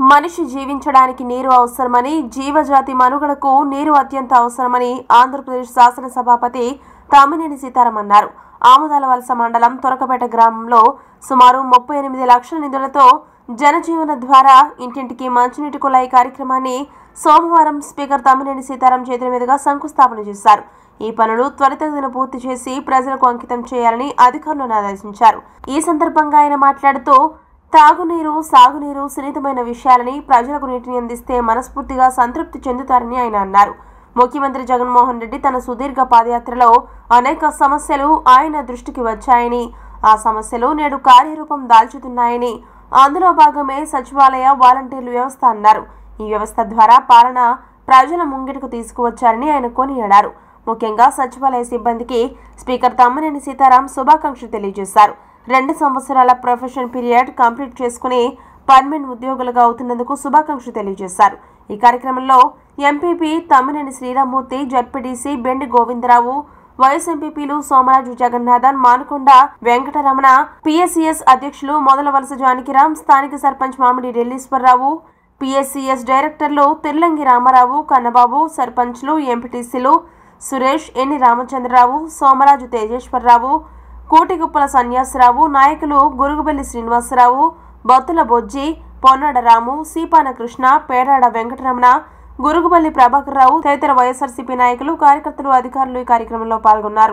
మనిషి జీవించడానికి నీరు అవసరమని జీవజాతి మనుగడకు నీరు అత్యంత అవసరమని ఆంధ్రప్రదేశ్ శాసనసభాపతి తమ్మినేని సీతారాం అన్నారు ఆముదాల వలస మండలం తొరకపేట గ్రామంలో సుమారు ముప్పై ఎనిమిది లక్షల నిధులతో జనజీవన ద్వారా ఇంటింటికి మంచినీటి కుళాయి కార్యక్రమాన్ని సోమవారం స్పీకర్ తమ్మినేని సీతారాం చేతుల మీదుగా శంకుస్థాపన చేశారు ఈ పనులు త్వరితగతిన పూర్తి చేసి ప్రజలకు అంకితం చేయాలని అధికారులను ఆదేశించారు ఈ సందర్భంగా ఆయన మాట్లాడుతూ తాగునీరు సాగునీరు సున్నితమైన విషయాలని ప్రజలకు నీటిని అందిస్తే మనస్ఫూర్తిగా సంతృప్తి చెందుతారని ఆయన అన్నారు ముఖ్యమంత్రి జగన్మోహన్ రెడ్డి తన సుదీర్ఘ పాదయాత్రలో అనేక సమస్యలు ఆయన దృష్టికి వచ్చాయని ఆ సమస్యలు నేడు కార్యరూపం దాల్చుతున్నాయని అందులో భాగమే సచివాలయ వాలంటీర్ల వ్యవస్థ అన్నారు ఈ వ్యవస్థ ద్వారా పాలన ప్రజల ముంగిటకు తీసుకువచ్చారని ఆయన కొనియాడారు ముఖ్యంగా సచివాలయ సిబ్బందికి స్పీకర్ తమ్మినేని సీతారాం శుభాకాంక్షలు తెలియజేశారు రెండు సంవత్సరాల ప్రొఫెషన్ పీరియడ్ కంప్లీట్ చేసుకుని పర్మనెంట్ ఉద్యోగులుగా అవుతున్నందుకు శుభాకాంక్షలు తెలియజేశారు ఈ కార్యక్రమంలో MPP Tammineni Sriramamurthy ZPTC Bendi Govindarao vice ఎంపీపీలు సోమరాజు జగన్నాథన్ మానుకొండ వెంకటరమణ పిఎస్సిఎస్ అధ్యక్షులు మొదల వలస జానకిరాం స్థానిక సర్పంచ్ మామిడి రెల్లీశ్వరరావు పిఎస్సిఎస్ డైరెక్టర్లు తిర్లంగి రామారావు కన్నబాబు సర్పంచ్లు ఎంపీటీసీలు సురేష్ ఎన్ని రామచంద్రరావు సోమరాజు తేజేశ్వరరావు కూటిగుప్పల సన్యాసరావు నాయకులు గురుగుబెల్లి శ్రీనివాసరావు బొత్తుల బొజ్జి పొన్నాడ రాము సీపాన కృష్ణ పేరాడ వెంకటరమణ గురుగుబల్లి ప్రభాకర్ రావు తదితర వైఎస్ఆర్సీపీ నాయకులు కార్యకర్తలు అధికారులు ఈ కార్యక్రమంలో పాల్గొన్నారు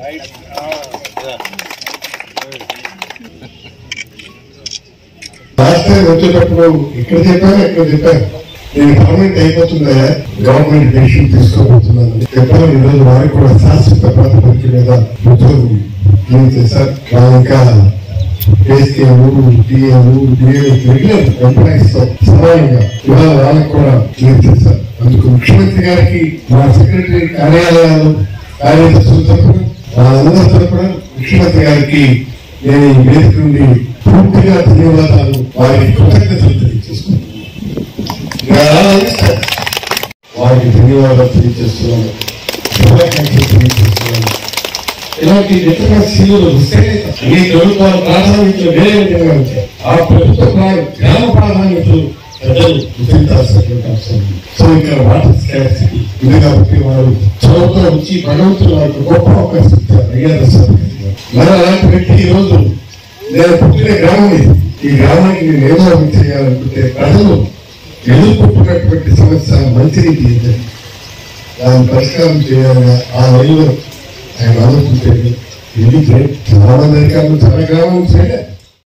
లాస్ట్ టైం వచ్చేటప్పుడు ఇక్కడ చెప్పాను ఇక్కడ చెప్పాను నేను గవర్నమెంట్ అయిపోతుందా గవర్నమెంట్ డెసిషన్ తీసుకోబోతున్నాను చెప్పాను ఈ రోజు వారికి కూడా శాశ్వత ప్రాతిపదిక మీద ఉద్యోగం క్లీన్ చేశారు వాళ్ళు ఇంకా ఏసీఎలు టీఏలు రెగ్యులర్ ఎంప్లాయీస్ తో సమానంగా ఇవాళ వాళ్ళకి కూడా క్లియర్ చేశారు అందుకు ముఖ్యమంత్రి గారికి మా సెక్రటరీ కార్యాలయాలు కార్యదర్శుల తరపున వాళ్ళందరి తరపున ముఖ్యమంత్రి గారికి నేను ఈ వేదిక నుండి పూర్తిగా ధన్యవాదాలు వారికి కృతజ్ఞతలు తెలియజేస్తున్నాను ఇంకా అలాగే వారికి ధన్యవాదాలు తెలియజేస్తున్నాను శుభాకాంక్షలు తెలియజేస్తున్నాను ఇలాంటి నిజంగా సీలు వస్తే ఈ ప్రభుత్వాల ప్రాధాన్యతలు వేరే విధంగా ఉంటాయి ఆ ప్రభుత్వ ప్రా- గ్రామ ప్రాధాన్యతలు ప్రజలు గుర్తించాల్సినటువంటి అవసరం ఉంది. సో ఇక్కడ వాటర్ స్కాసిటీ ఇది కాబట్టి వారు చదువుతో వచ్చి భగవంతుడు వారికి గొప్ప అవకాశం ఇచ్చారు అయ్యారు మరి అలాంటి వ్యక్తి ఈ రోజు నేను పుట్టిన గ్రామం ఇది ఈ గ్రామానికి నేను ఏదో ఒకటి చేయాలనుకుంటే ప్రజలు ఎదుర్కొంటున్నటువంటి సమస్య మంచినీటి ఏంటంటే దాన్ని పరిష్కారం చేయాలని ఆ వయలో ఆయన ఆలోచించేది ఇది గ్రేట్ చాలా మంది అధికారులు చాలా గ్రామం చేయలేదు